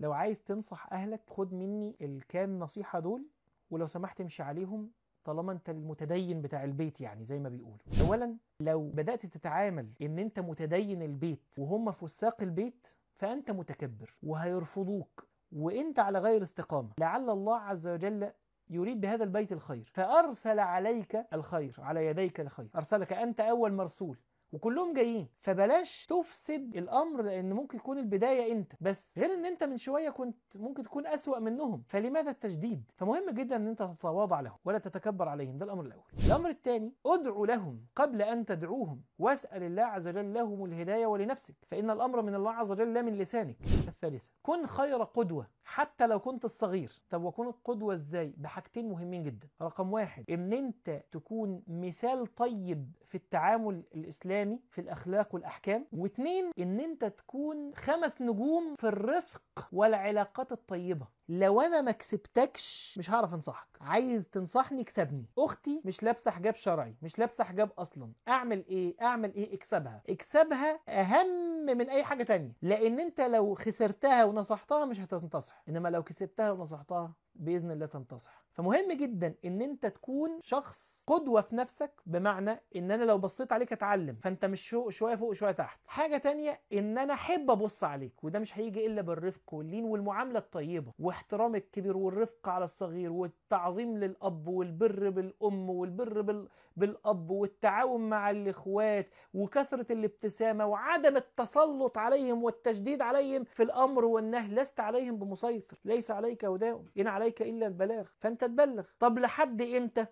لو عايز تنصح اهلك خد مني الكام نصيحه دول ولو سمحت امشي عليهم طالما انت المتدين بتاع البيت يعني زي ما بيقولوا اولا لو بدات تتعامل ان انت متدين البيت وهم فساق البيت فانت متكبر وهيرفضوك وانت على غير استقامه لعل الله عز وجل يريد بهذا البيت الخير فارسل عليك الخير على يديك الخير ارسلك انت اول مرسول وكلهم جايين فبلاش تفسد الامر لان ممكن يكون البدايه انت بس غير ان انت من شويه كنت ممكن تكون اسوا منهم فلماذا التجديد فمهم جدا ان انت تتواضع لهم ولا تتكبر عليهم ده الامر الاول الامر الثاني ادعو لهم قبل ان تدعوهم واسال الله عز وجل لهم الهدايه ولنفسك فان الامر من الله عز وجل لا من لسانك الثالثه كن خير قدوه حتى لو كنت الصغير طب وكون القدوة ازاي بحاجتين مهمين جدا رقم واحد ان انت تكون مثال طيب في التعامل الاسلامي في الاخلاق والاحكام واتنين ان انت تكون خمس نجوم في الرفق والعلاقات الطيبة لو انا ما كسبتكش مش هعرف انصحك عايز تنصحني اكسبني اختي مش لابسه حجاب شرعي مش لابسه حجاب اصلا اعمل ايه اعمل ايه اكسبها اكسبها اهم من اي حاجه تانية لان انت لو خسرتها ونصحتها مش هتنتصح انما لو كسبتها ونصحتها باذن الله تنتصح فمهم جدا ان انت تكون شخص قدوه في نفسك بمعنى ان انا لو بصيت عليك اتعلم فانت مش شو شويه فوق شويه تحت حاجه تانية ان انا احب ابص عليك وده مش هيجي الا بالرفق واللين والمعامله الطيبه واحترام الكبير والرفق على الصغير والتعظيم للاب والبر بالام والبر بال... بالاب والتعاون مع الاخوات وكثره الابتسامه وعدم التسلط عليهم والتشديد عليهم في الامر والنهي لست عليهم بمسيطر ليس عليك هداهم ان عليك الا البلاغ فانت تبلغ طب لحد امتى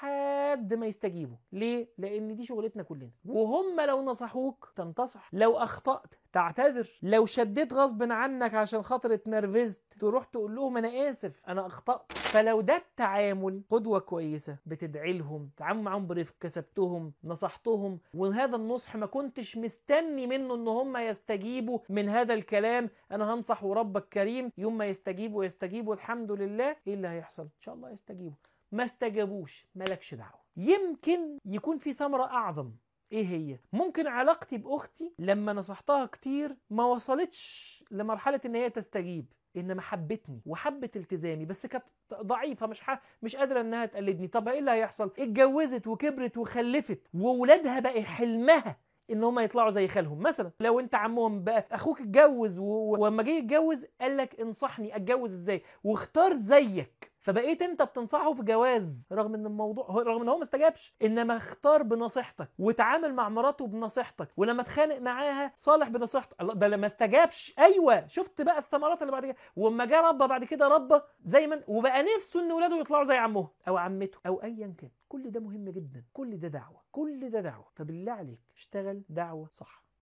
لحد ما يستجيبوا ليه لان دي شغلتنا كلنا وهم لو نصحوك تنتصح لو اخطات تعتذر لو شديت غصب عنك عشان خاطر اتنرفزت تروح تقول لهم انا اسف انا اخطات فلو ده التعامل قدوه كويسه بتدعي لهم تعامل معاهم برفق كسبتهم نصحتهم وهذا النصح ما كنتش مستني منه ان هم يستجيبوا من هذا الكلام انا هنصح وربك كريم يوم ما يستجيبوا يستجيبوا الحمد لله ايه اللي هيحصل ان شاء الله يستجيبوا ما استجابوش مالكش دعوه يمكن يكون في ثمره اعظم ايه هي ممكن علاقتي باختي لما نصحتها كتير ما وصلتش لمرحله ان هي تستجيب انما حبتني وحبت التزامي بس كانت ضعيفه مش ح... مش قادره انها تقلدني طب ايه اللي هيحصل اتجوزت وكبرت وخلفت وولادها بقى حلمها ان هم يطلعوا زي خالهم مثلا لو انت عمهم بقى اخوك اتجوز ولما جه يتجوز قال لك انصحني اتجوز ازاي واختار زيك فبقيت انت بتنصحه في جواز رغم ان الموضوع رغم ان هو ما استجابش انما اختار بنصيحتك وتعامل مع مراته بنصيحتك ولما اتخانق معاها صالح بنصيحتك الله ده لما استجابش ايوه شفت بقى الثمرات اللي بعد كده واما جه ربى بعد كده ربى زي ما وبقى نفسه ان ولاده يطلعوا زي عمهم او عمته او ايا كان كل ده مهم جدا كل ده دعوه كل ده دعوه فبالله عليك اشتغل دعوه صح